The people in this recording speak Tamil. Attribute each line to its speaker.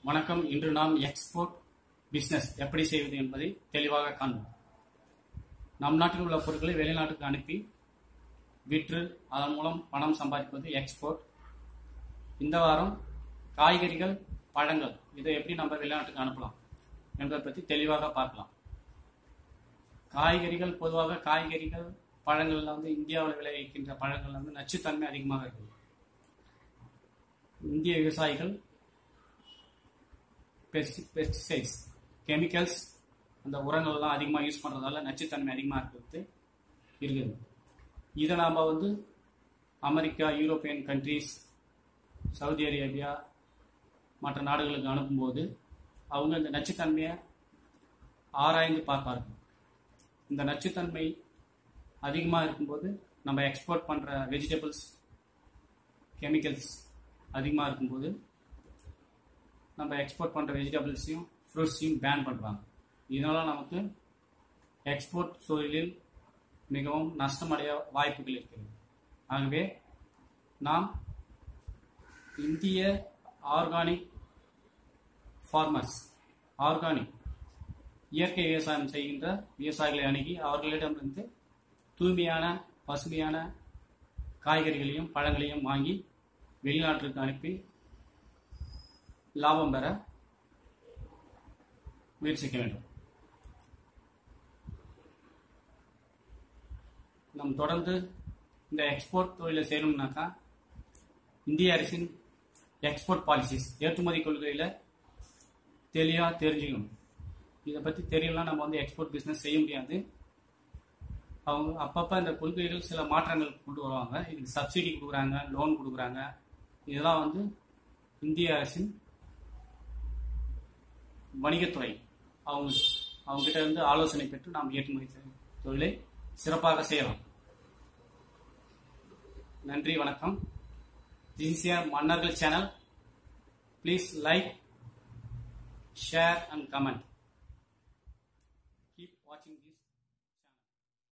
Speaker 1: வணக்கம் இன்று நாம் எக்ஸ்போர்ட் பிசினஸ் எப்படி செய்வது என்பதை தெளிவாக காண்போம் நம் நாட்டில் உள்ள பொருட்களை வெளிநாட்டுக்கு அனுப்பி விற்று அதன் மூலம் பணம் சம்பாதிப்பது எக்ஸ்போர்ட் இந்த வாரம் காய்கறிகள் பழங்கள் இதை எப்படி நம்ம வெளிநாட்டுக்கு அனுப்பலாம் என்பதை பற்றி தெளிவாக பார்க்கலாம் காய்கறிகள் பொதுவாக காய்கறிகள் பழங்கள்ல வந்து இந்தியாவில் விளைவிக்கின்ற பழங்கள் வந்து நச்சுத்தன்மை அதிகமாக இருக்குது இந்திய விவசாயிகள் பெஸ்டிசைட்ஸ் கெமிக்கல்ஸ் அந்த உரங்கள்லாம் அதிகமாக யூஸ் பண்ணுறதால நச்சுத்தன்மை அதிகமாக இருக்கிறது இருக்குது இதை நாம் வந்து America European countries Saudi Arabia மற்ற நாடுகளுக்கு அனுப்பும்போது அவங்க இந்த நச்சுத்தன்மையை ஆராய்ந்து பார்ப்பார்கள் இந்த நச்சுத்தன்மை அதிகமாக இருக்கும்போது நம்ம எக்ஸ்போர்ட் பண்ணுற வெஜிடபிள்ஸ் கெமிக்கல்ஸ் அதிகமாக இருக்கும்போது நம்ம எக்ஸ்போர்ட் பண்ணுற வெஜிடபிள்ஸையும் ஃப்ரூட்ஸையும் பேன் பண்ணுறாங்க இதனால் நமக்கு எக்ஸ்போர்ட் தொழிலில் மிகவும் நஷ்டமடைய வாய்ப்புகள் இருக்கிறது ஆகவே நாம் இந்திய ஆர்கானிக் ஃபார்மர்ஸ் ஆர்கானிக் இயற்கை விவசாயம் செய்கின்ற விவசாயிகளை அணுகி அவர்களிடமிருந்து தூய்மையான பசுமையான காய்கறிகளையும் பழங்களையும் வாங்கி வெளிநாட்டிற்கு அனுப்பி லாபம் பெற முயற்சிக்க வேண்டும் நம் தொடர்ந்து இந்த எக்ஸ்போர்ட் தொழிலை செய்யணும்னாக்கா இந்திய அரசின் எக்ஸ்போர்ட் பாலிசிஸ் ஏற்றுமதி கொள்கையில் தெளிவாக தெரிஞ்சுக்கணும் இதை பற்றி தெரியலாம் நம்ம வந்து எக்ஸ்போர்ட் பிஸ்னஸ் செய்ய முடியாது அவங்க அப்பப்போ இந்த கொள்கைகள் சில மாற்றங்கள் கொண்டு வருவாங்க இதுக்கு சப்சிடி கொடுக்குறாங்க லோன் கொடுக்குறாங்க இதெல்லாம் வந்து இந்திய அரசின் வணிகத்துறை அவங்க அவங்ககிட்ட இருந்து ஆலோசனை பெற்று நாம் ஏற்றுமதி தொழிலை சிறப்பாக செய்யலாம் நன்றி வணக்கம் ஜின்சியர் மன்னர்கள் channel please like share and comment keep வாட்சிங்